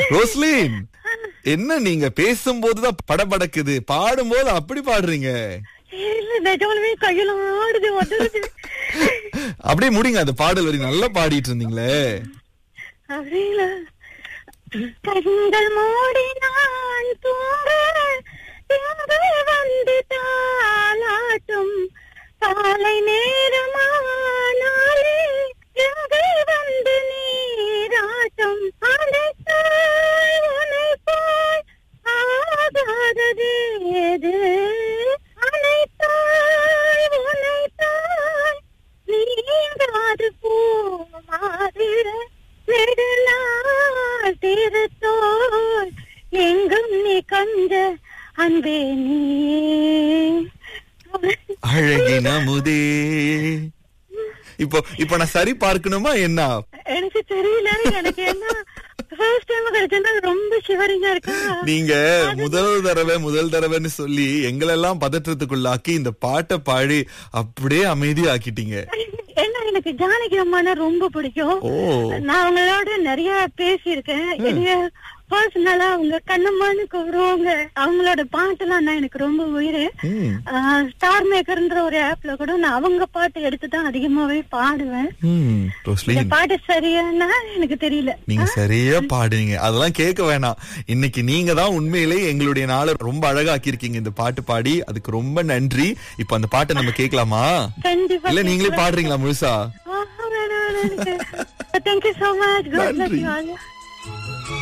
Roslin என்ன நீங்க பேசும்போதுதான் படபடக்குது பாடும்போது அப்படி பாடுறீங்க இல்ல நிஜமாலுமே கையெல்லாம் ஆடுது வந்துருது அப்படியே முடிங்க அந்த பாடல் வரி நல்லா பாடிட்டு இருந்தீங்களே அப்படிங்களா கண்கள் மூடி நான் தூங்க திங்கள் வந்து தாளாட்டும் காலை நேரமானாலே திங்கள் வந்து நீராட்டும் அனைத்தாய் உனை போய் ஆகாதது ஏது அனைத்தாய் உனை தாய் நீங்காது போமாது நெடுநாள் திருத்தோள் எங்கும் நீ கண்ட அன்பே நீ அழகின முதே இப்போ இப்போ நான் சரி பார்க்கணுமா என்ன எனக்கு தெரியல எனக்கு என்ன ஃபர்ஸ்ட் டைம் கிடைச்சா ரொம்ப ஷிவரிங்கா இருக்கா நீங்க முதல் தடவை முதல் தடவைன்னு சொல்லி எங்களெல்லாம் பதற்றத்துக்குள்ளாக்கி இந்த பாட்டை பாடி அப்படியே அமைதியாக்கிட்டீங்க என்ன எனக்கு ஜானகி அம்மானா ரொம்ப பிடிக்கும் ஓ நான் அவங்களோட நிறைய பேசியிருக்கேன் என்னைய பர்சனலா அவங்க கண்ணம்மான்னு கூப்பிடுவாங்க அவங்களோட பாட்டுலாம் நான் எனக்கு ரொம்ப உயிர் ம், ஸ்டார் மேக்கர்ன்ற ஒரு ஆப்ல கூட நான் அவங்க பாட்டு எடுத்து தான் அதிகமாவே பாடுவேன் ம், இந்த ரோஸ்லின் பாட்டு சரியானா எனக்கு தெரியல நீங்க சரியா பாடுனீங்க அதெல்லாம் கேட்க வேணாம் இன்னைக்கு நீங்க தான் உண்மையிலேயே எங்களுடைய நாளை ரொம்ப அழகாக்கி இருக்கீங்க இந்த பாட்டு பாடி அதுக்கு ரொம்ப நன்றி இப்ப அந்த பாட்டை நம்ம கேட்கலாமா கண்டிப்பா இல்ல நீங்களே பாடுறீங்களா முழுசா தேங்க்யூ சோ மச் நன்றி. குட்